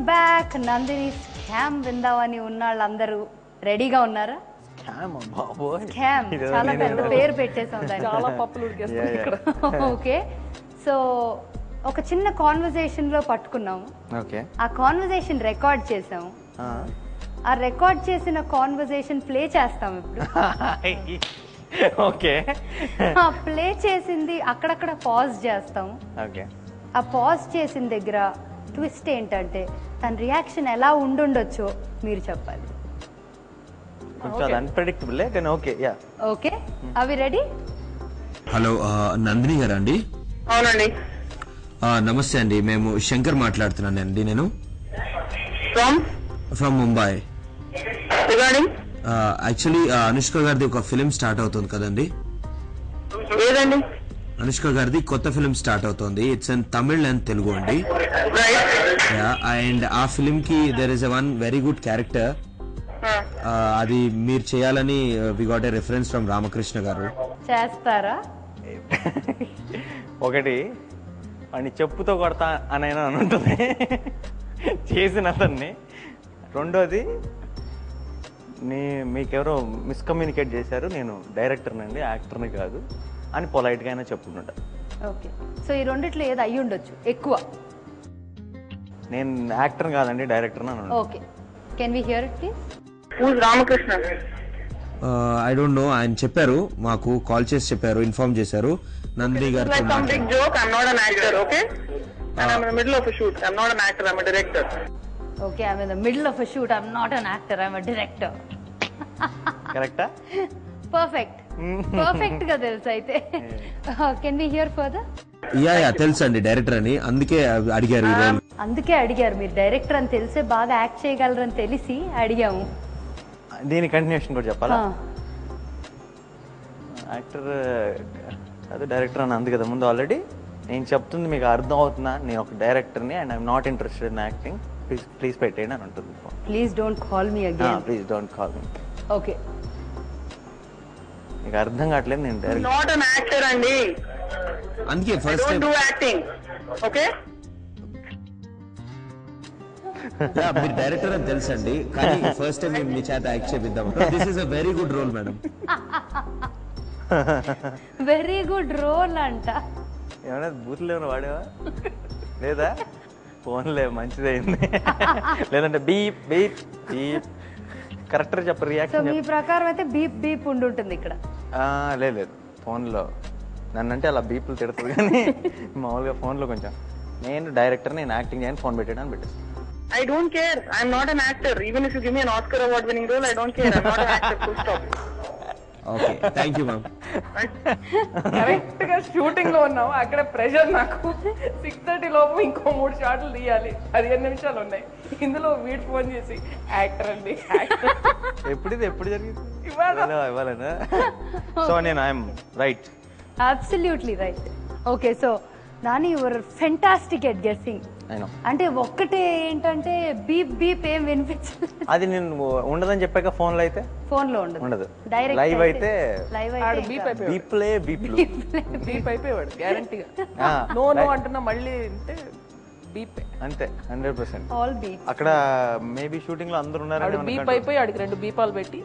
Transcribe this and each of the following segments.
Back Nandini scam విందామని ఉన్న వాళ్ళందరూ రెడీగా ఉన్నారా క్యామ్ బాబోయ్ స్కామ్ ఇదేదో చాలా నేనే పెద్ద పేరు పెట్టేసాం దానికి చాలా పప్పులు ఉడికేస్తుంది Yeah, yeah. ఇక్కడ ఓకే సో ఒక చిన్న కాన్వర్జేషన్ లో పట్టుకున్నాము ఓకే ఆ కాన్వర్జేషన్ రికార్డ్ చేసాము ఆ రికార్డ్ చేసిన కాన్వర్జేషన్ ప్లే చేస్తాం ఇప్పుడు ఓకే ఆ ప్లే చేసింది అక్కడక్కడ పాజ్ చేస్తాం ఓకే ఆ పాజ్ చేసిన దగ్గర ట్విస్ట్ ఏంటంటే తన రియాక్షన్ ఎలా ఉండుండొచ్చో మీరు చెప్పాలి కొంచెం అది అన్ప్రెడిక్టబుల్ కానీ ఓకే యా ఓకే అవి రెడీ హలో ఆ, నందిని గారా అండి అవునండి ఆ, నమస్తే అండి మేము శంకర్ మాట్లాడుతున్నాను అండి నేను from from Mumbai regarding actually Anushka గారిది ఒక ఫిలిం స్టార్ట్ అవుతుంది కదండి ఏదండి అనుష్క గారిది కొత్త ఫిలిం స్టార్ట్ అవుతుంది it's on Tamil and Telugu అండి రైట్ అండ్ ఆ ఫిలిం కి there is one very good character అది మీరు చేయాలని we got a reference from Ramakrishna గారు చేస్తారా ఒకటి వాడిని చెప్పుతో కొడతా అని అయినా అని ఉంటుంది చేసిన అతన్ని రెండోది నీ మీకెవరో మిస్కమ్యూనికేట్ చేశారు నేను డైరెక్టర్నండి యాక్టర్ని కాదు అని పొలైట్గా అయినా చెప్పుకుంటా ఓకే సో ఈ రెండిట్లో ఏది అయ్యి ఉండొచ్చు ఎక్కువ నేను యాక్టర్ కాదండి డైరెక్టర్ అని అన్నాను. Okay can we hear it please who's Ramakrishna I don't know ఆయన చెప్పారు మాకు కాల్ చేసి చెప్పారు ఇన్ఫార్మ్ చేశారు నందిని గారితో like some మాట్లాడారు big joke. I'm not an actor, okay? And I'm in the middle of a shoot. I'm not an actor. I'm a director. Okay I in the middle of a shoot I'm not an actor I'm a director కరెక్టా perfect perfect గా తెలుసు అయితే can we hear further ya ya తెలుసు అండి director అని అందుకే అడిగారు ఈ రోల్ అందుకే అడిగారు మీరు డైరెక్టర్ అని తెలిసే బాగా యాక్ట్ చేయగలరని తెలిసి అడిగాము దీని కంటిన్యూషన్ కూడా చెప్పాలా ఆ, యాక్టర్ అది డైరెక్టర్ అని అంది కదా ముందు ఆల్రెడీ నేను చెప్తుంది మీకు అర్థం అవుతుందా నేను ఒక డైరెక్టర్ని and I'm not interested in acting please please పెట్టేయండి అని ఉంటుంది please don't call me again please don't call me okay మీకు అర్థం కావట్లేదు నేను direct Not an actor, Andy. అందుకే I first don't time do acting. Okay? మీరు డైరెక్టర్ అని తెలుసు అండి కానీ ఫస్ట్ టైం మేము మీ చేత యాక్ట్ చేపిద్దాం this is a very good role madam very good role అంట ఏమైనా బూతులు ఏమైనా వాడేవా లేదా ఫోన్లే మంచిదైంది లేదంటే బీప్ బీప్ బీప్ కరెక్టర్ చెప్ప సో రియాక్షన్ మీ ప్రకారం అయితే బీప్ బీప్ ఉండి ఉంటుంది ఇక్కడ లేదు లేదు ఫోన్లో నన్నంటే అలా బీపులు తిడుతుంది కానీ మామూలుగా ఫోన్లో కొంచెం నేను డైరెక్టర్ నేను యాక్టింగ్ చేయని ఫోన్ పెట్టాను పెట్టేసి I don't care. I'm not an actor. Even if you give me an Oscar award winning role, I don't care. I'm not an actor. Full stop. Okay thank you ma'am correct గా shooting లో ఉన్నాం అక్కడ pressure నాకు six thirty లోపు ఇంకో మూడు షాట్లు తీయాలి పదిహేను నిమిషాలు ఉన్నాయి ఇందులో వీడు ఫోన్ చేసి యాక్టర్ అండి యాక్టర్ ఎప్పుడు ఇది ఎప్పుడు జరిగింది ఇవాళ. ఇవాళ- ఇవాళనా సో నేను I'm right absolutely right okay so Nani your fantastic at guessing అయినా అంటే ఒక్కటే ఏంటంటే బీప్ బీప్ ఏం వినిపించలేదు అది నేను ఉండదని చెప్పాక ఫోన్లో అయితే ఫోన్ లో ఉండదు ఉండదు. డైరెక్ట్ Live అయితే లైవ్ ఆడు అయితే బీప్ అయిపోయాడు బీప్లే బీప్లు బీప్ అయిపోయాడు గ్యారంటీగా ఆ, నో నో right. అంటున్నా మళ్ళీ అంటే బీప్ అంతే హండ్రెడ్ పర్సెంట్ ఆల్ బీప్ అక్కడ మేబీ షూటింగ్ లో అందరు ఆడు బీప్ ఉన్నారు అయిపోయి ఆడికి రెండు బీపాలు పెట్టి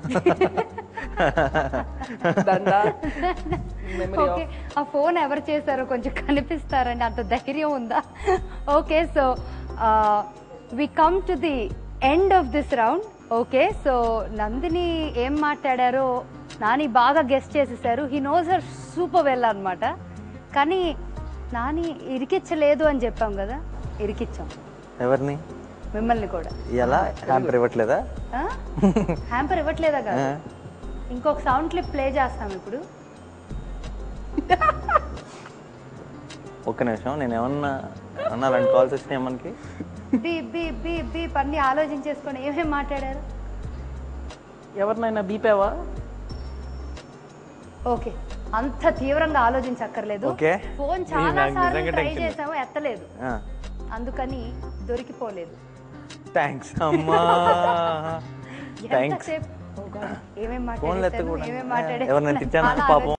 దండా మెమరీ ఓకే ఆ ఫోన్ ఎవరు చేశారో కొంచెం కనిపిస్తారండి అంత ధైర్యం ఉందా okay so we come to the end of this round okay so Nandini ఏం మాట్లాడారో నాని బాగా గెస్ట్ చేసేసారు he knows her super well అనమాట కానీ నాని ఇరికిచ్చలేదు అని చెప్పాం కదా ఇరికిచ్చాం ఎవరిని మిమ్మల్ని కూడా ఎలా హ్యాంపర్ ఇవ్వట్లేదా హ్యాంపర్ ఇవ్వట్లేదా కదా ఇంకొక సౌండ్ క్లిప్ ప్లే చేస్తాం ఇప్పుడు ఒక్క నిమిషం నేను ఏమన్నా అన్నా రెండు కాల్స్ వచ్చినాయి మనకి బీ బీ బీ బీ అన్ని ఆలోచించేసుకొని ఏమేమి మాట్లాడారు ఎవరినైనా బీపావా ఓకే అంత తీవ్రంగా ఆలోచించక్కర్లేదు ఓకే. ఫోన్ ఇది చాలా నాకు సార్లు నిజంగా ట్రై tension. చేసాము ఎత్తలేదు అందుకని దొరికిపోలేదు థ్యాంక్స్ అమ్మా థ్యాంక్స్ ఎంతసేపు Oh God, ఏమేం ఫోన్లు మాట్లాడేసాను ఎత్తకూడదు ఏమేం ఎవరినైనా మాట్లాడేసాను తిట్టాను చాలా పాపం